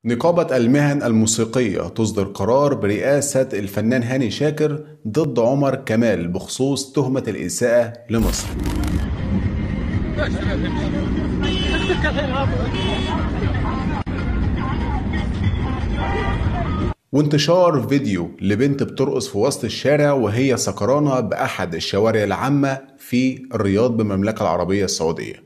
نقابة المهن الموسيقية تصدر قرار برئاسة الفنان هاني شاكر ضد عمر كمال بخصوص تهمة الإساءة لمصر وانتشار فيديو لبنت بترقص في وسط الشارع وهي سكرانة بأحد الشوارع العامة في الرياض بالمملكة العربية السعودية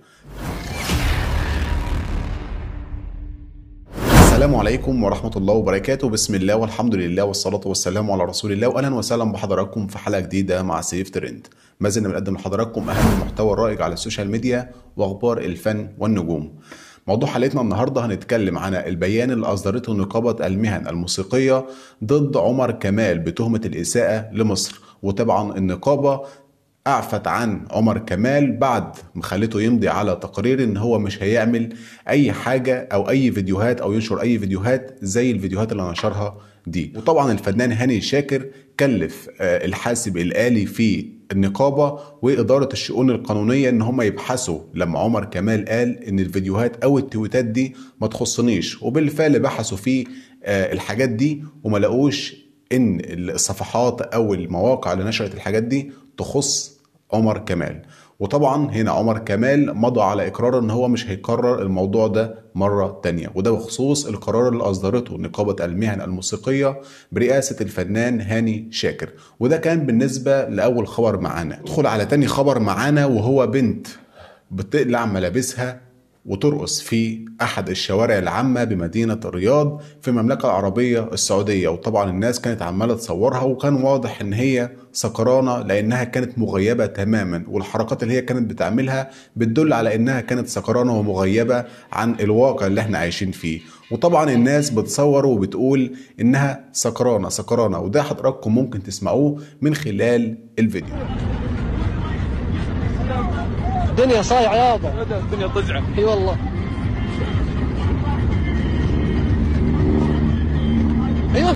السلام عليكم ورحمة الله وبركاته بسم الله والحمد لله والصلاة والسلام على رسول الله وأهلا وسهلا بحضراتكم في حلقة جديدة مع سيف ترند ما زلنا بنقدم لحضراتكم أهم المحتوى الرائج على السوشيال ميديا وأخبار الفن والنجوم موضوع حلقتنا النهارده هنتكلم عن البيان اللي اصدرته نقابه المهن الموسيقيه ضد عمر كمال بتهمه الاساءه لمصر وطبعا النقابه اعفت عن عمر كمال بعد ما خلته يمضي على تقرير ان هو مش هيعمل اي حاجه او اي فيديوهات او ينشر اي فيديوهات زي الفيديوهات اللي نشرها دي وطبعا الفنان هاني شاكر كلف الحاسب الالي في النقابه واداره الشؤون القانونيه ان هم يبحثوا لما عمر كمال قال ان الفيديوهات او التويتات دي ما تخصنيش وبالفعل بحثوا في الحاجات دي وما لقوش ان الصفحات او المواقع اللي نشرت الحاجات دي تخص عمر كمال وطبعا هنا عمر كمال مضى على اقرار ان هو مش هيكرر الموضوع ده مره تانية وده بخصوص القرار اللي اصدرته نقابه المهن الموسيقيه برئاسه الفنان هاني شاكر وده كان بالنسبه لاول خبر معانا ندخل على تاني خبر معانا وهو بنت بتقلع ملابسها وترقص في احد الشوارع العامه بمدينه الرياض في المملكه العربيه السعوديه وطبعا الناس كانت عماله تصورها وكان واضح ان هي سكرانه لانها كانت مغيبه تماما والحركات اللي هي كانت بتعملها بتدل على انها كانت سكرانه ومغيبه عن الواقع اللي احنا عايشين فيه وطبعا الناس بتصور وبتقول انها سكرانه سكرانه وده حضراتكم ممكن تسمعوه من خلال الفيديو الدنيا صايعة يابا الدنيا طزعة اي والله ايوه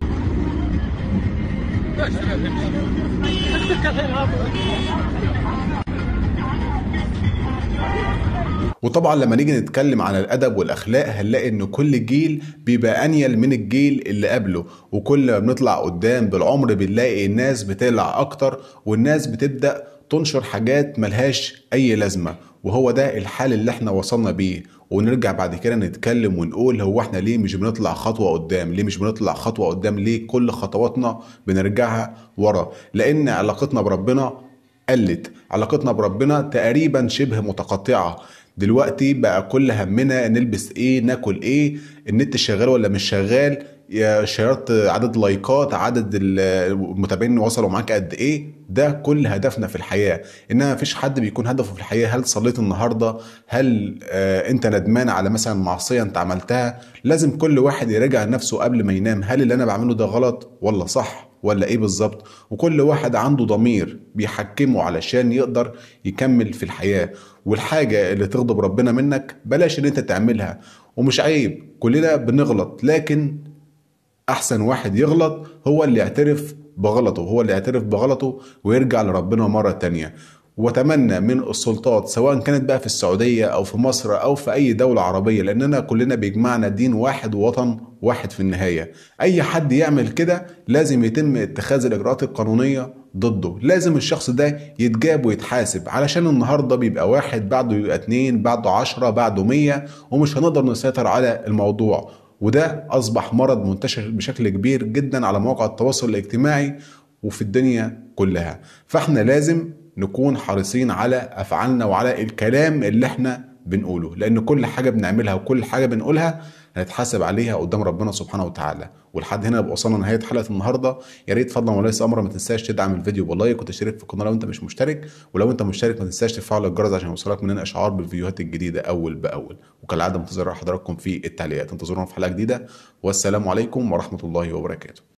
وطبعا لما نيجي نتكلم عن الادب والاخلاق هنلاقي ان كل جيل بيبقى انيل من الجيل اللي قبله وكل ما بنطلع قدام بالعمر بنلاقي الناس بتقلع اكتر والناس بتبدا تنشر حاجات ملهاش اي لازمه وهو ده الحال اللي احنا وصلنا بيه ونرجع بعد كده نتكلم ونقول هو احنا ليه مش بنطلع خطوه قدام ليه مش بنطلع خطوه قدام ليه كل خطواتنا بنرجعها ورا لان علاقتنا بربنا قلت علاقتنا بربنا تقريبا شبه متقطعه دلوقتي بقى كل همنا نلبس ايه ناكل ايه النت شغال ولا مش شغال يا شيرت عدد لايكات عدد المتابعين وصلوا معاك قد ايه ده كل هدفنا في الحياه انما مفيش حد بيكون هدفه في الحياه هل صليت النهارده هل آه انت ندمان على مثلا معصيه انت عملتها لازم كل واحد يراجع نفسه قبل ما ينام هل اللي انا بعمله ده غلط ولا صح ولا ايه بالظبط وكل واحد عنده ضمير بيحكمه علشان يقدر يكمل في الحياه والحاجه اللي تغضب ربنا منك بلاش ان انت تعملها ومش عيب كلنا بنغلط لكن احسن واحد يغلط هو اللي يعترف بغلطه هو اللي يعترف بغلطه ويرجع لربنا مرة تانية واتمنى من السلطات سواء كانت بقى في السعودية او في مصر او في اي دولة عربية لاننا كلنا بيجمعنا دين واحد ووطن واحد في النهاية اي حد يعمل كده لازم يتم اتخاذ الاجراءات القانونية ضده لازم الشخص ده يتجاب ويتحاسب علشان النهاردة بيبقى واحد بعده يبقى اتنين بعده عشرة بعده مية ومش هنقدر نسيطر على الموضوع وده أصبح مرض منتشر بشكل كبير جدا على مواقع التواصل الاجتماعي وفي الدنيا كلها فاحنا لازم نكون حريصين على أفعالنا وعلى الكلام اللي احنا بنقوله لأن كل حاجة بنعملها وكل حاجة بنقولها هنتحاسب عليها قدام ربنا سبحانه وتعالى ولحد هنا يبقى وصلنا لنهايه حلقه النهارده يا ريت فضلا وليس امرا ما تنساش تدعم الفيديو باللايك وتشترك في القناه لو انت مش مشترك ولو انت مشترك ما تنساش تفعل الجرس عشان يوصلك مننا اشعار بالفيديوهات الجديده اول باول وكالعاده منتظر حضراتكم في التعليقات انتظرونا في حلقه جديده والسلام عليكم ورحمه الله وبركاته